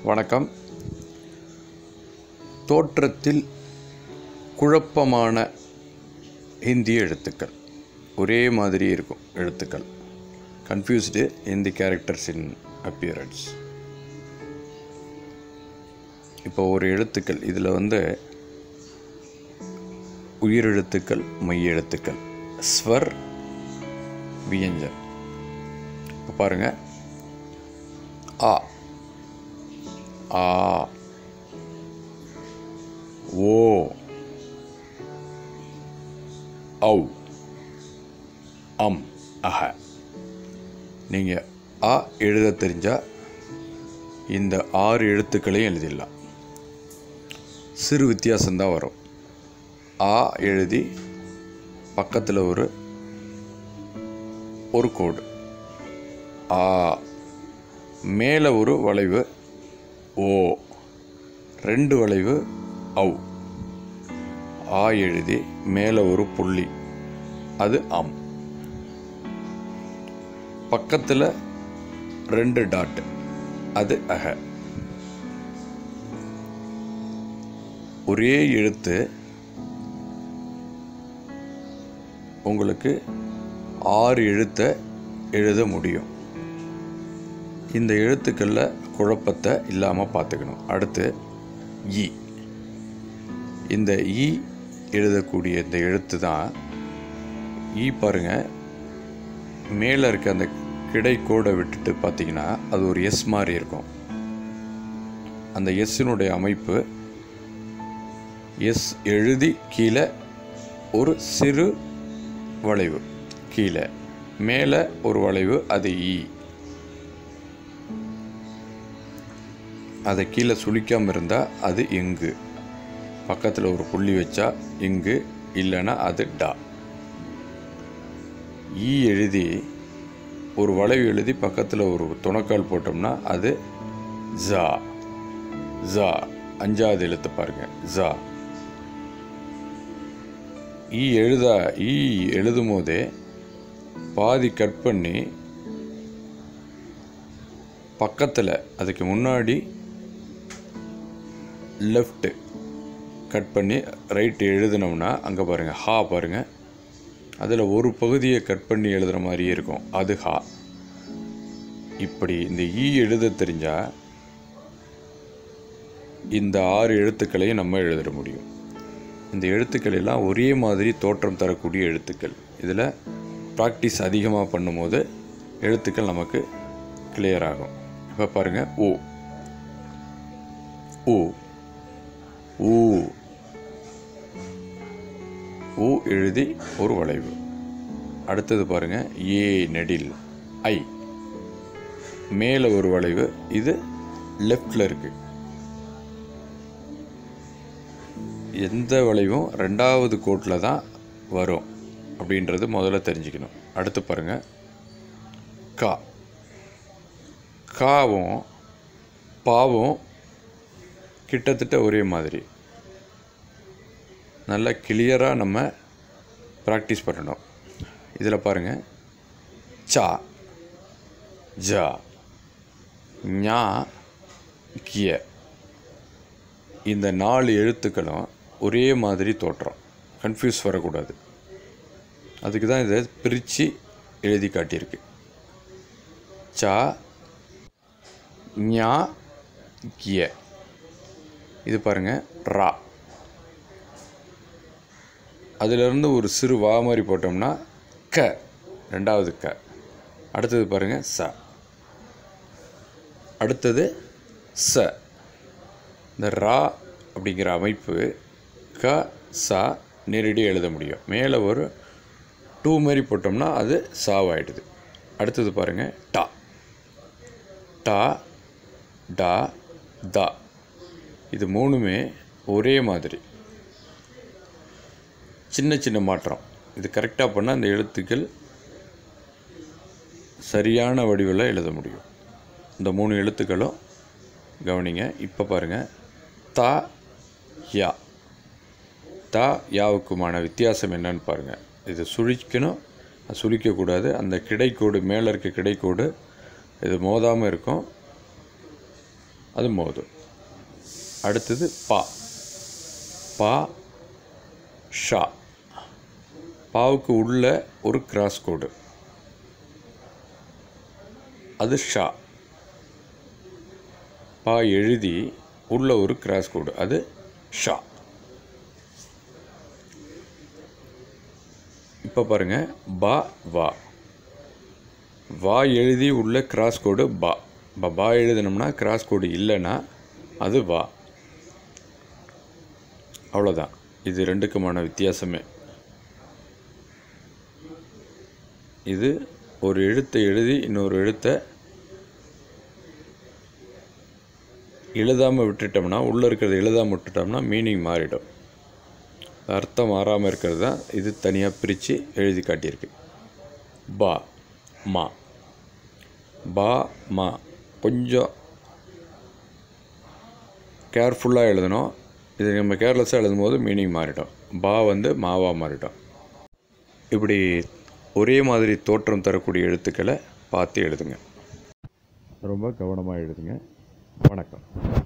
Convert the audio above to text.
வணக்கம் தோற்றத்தில் குழப்பமான ஹிந்தி எழுத்துக்கள் ஒரே மாதிரி இருக்கும் எழுத்துக்கள் confused in the characters in appearance இப்போ ஒரு எழுத்துக்கள் இதில் வந்து உயிரெழுத்துக்கள் மெய் எழுத்துக்கள் ஸ்வர் வியஞ்சன் இப்போ பாருங்கள் ஆ ஆ ஓ ஔ அம் அஹ நீங்கள் ஆ எழுத தெரிஞ்சால் இந்த ஆறு எழுத்துக்களையும் எழுதிடலாம் சிறு வித்தியாசம்தான் வரும் ஆ எழுதி பக்கத்தில் ஒரு ஒரு கோடு ஆ மேலே ஒரு வளைவு ஓ ரெண்டு வளைவு ஔ ஆ எழுதி மேலே ஒரு புள்ளி அது அம் பக்கத்தில் ரெண்டு டாட் அது அக ஒரே எழுத்து உங்களுக்கு ஆறு எழுத்தை எழுத முடியும் இந்த எழுத்துக்களில் குழப்பத்தை இல்லாமல் பார்த்துக்கணும் அடுத்து இ இந்த இ எழுதக்கூடிய இந்த எழுத்து தான் ஈ பாருங்கள் மேலே இருக்க அந்த கிடைக்கோடை விட்டுட்டு பார்த்தீங்கன்னா அது ஒரு எஸ் மாதிரி இருக்கும் அந்த எஸ்ஸினுடைய அமைப்பு எஸ் எழுதி கீழே ஒரு சிறு வளைவு கீழே மேலே ஒரு வளைவு அது ஈ அதை கீழே சுளிக்காமல் இருந்தால் அது இங்கு பக்கத்தில் ஒரு புள்ளி வச்சா இங்கு இல்லைன்னா அது டா ஈ எழுதி ஒரு வளைவு எழுதி பக்கத்தில் ஒரு துணக்கால் போட்டோம்னா அது ஜா ஜா அஞ்சாவது எழுத்து பாருங்க ஜா ஈ எழுதா ஈ எழுதும் போதே பாதி கட் பண்ணி பக்கத்தில் அதுக்கு முன்னாடி லெஃப்ட்டு கட் பண்ணி ரைட்டு எழுதினோம்னா அங்கே பாருங்கள் ஹா பாருங்கள் அதில் ஒரு பகுதியை கட் பண்ணி எழுதுகிற மாதிரியே இருக்கும் அது ஹா இப்படி இந்த ஈ எழுத தெரிஞ்சால் இந்த ஆறு எழுத்துக்களையும் நம்ம எழுதிட முடியும் இந்த எழுத்துக்கள் எல்லாம் ஒரே மாதிரி தோற்றம் தரக்கூடிய எழுத்துக்கள் இதில் ப்ராக்டிஸ் அதிகமாக பண்ணும்போது எழுத்துக்கள் நமக்கு கிளியர் ஆகும் இப்போ பாருங்கள் ஓ ஓ ஊ ஊ எழுதி ஒரு வளைவு அடுத்தது பாருங்க ஏ நெடில் ஐ மேலே ஒரு வளைவு இது லெஃப்டில் இருக்கு எந்த வளைவும் ரெண்டாவது கோட்டில் தான் வரும் அப்படின்றது முதல்ல தெரிஞ்சுக்கணும் அடுத்து பாருங்க கா காவும் பாவும் கிட்டத்தட்ட ஒரே மாதிரி நல்லா கிளியராக நம்ம ப்ராக்டிஸ் பண்ணணும் இதில் பாருங்கள் சா ஜா ஞா கிய இந்த நாலு எழுத்துக்களும் ஒரே மாதிரி தோற்றம் கன்ஃபியூஸ் வரக்கூடாது அதுக்கு தான் இதை பிரித்து எழுதி காட்டியிருக்கு சா ஞா கிய இது பாருங்கள் ரா அதிலிருந்து ஒரு சிறு வா மாதிரி போட்டோம்னா க ரெண்டாவது க அடுத்தது பாருங்கள் ச அடுத்தது ச இந்த ரா அப்படிங்கிற அமைப்பு க சா நேரடியாக எழுத முடியும் மேலே ஒரு டூ மாதிரி போட்டோம்னா அது சாவாயிடுது அடுத்தது பாருங்கள் டா டா டா தா இது மூணுமே ஒரே மாதிரி சின்ன சின்ன மாற்றம் இது கரெக்டாக பண்ணால் அந்த எழுத்துக்கள் சரியான வடிவில் எழுத முடியும் இந்த மூணு எழுத்துக்களும் கவனிங்க இப்போ பாருங்கள் தா யா தா யாவுக்குமான வித்தியாசம் என்னன்னு பாருங்கள் இது சுழிக்கணும் அது சுழிக்கக்கூடாது அந்த கிடைக்கோடு மேலே இருக்க கிடைக்கோடு இது மோதாமல் இருக்கும் அது மோதும் அடுத்தது பா பா ஷா பாவுக்கு உள்ள ஒரு கிராஸ் கோடு அது ஷா பா எழுதி உள்ள ஒரு கிராஸ் கோடு அது ஷா இப்போ பாருங்க பா வா வா எழுதி உள்ள கிராஸ் கோடு பா இப்போ பா எழுதினோம்னா கிராஸ் கோடு இல்லைன்னா அது வா அவ்வளோதான் இது ரெண்டுக்குமான வித்தியாசமே இது ஒரு எழுத்தை எழுதி இன்னொரு எழுத்தை எழுதாமல் விட்டுட்டோம்னா உள்ளே இருக்கிறத எழுதாமல் விட்டுட்டோம்னா மீனிங் மாறிடும் அர்த்தம் மாறாமல் இருக்கிறது தான் இது தனியாக பிரித்து எழுதி காட்டியிருக்கு பா மா பா மா கொஞ்சம் கேர்ஃபுல்லாக எழுதணும் இது நம்ம கேர்லெஸ்ஸாக எழுதும்போது மீனிங் மாறிடும் பா வந்து மாவாக மாறிடும் இப்படி ஒரே மாதிரி தோற்றம் தரக்கூடிய எழுத்துக்களை பார்த்து எழுதுங்க ரொம்ப கவனமாக எழுதுங்க வணக்கம்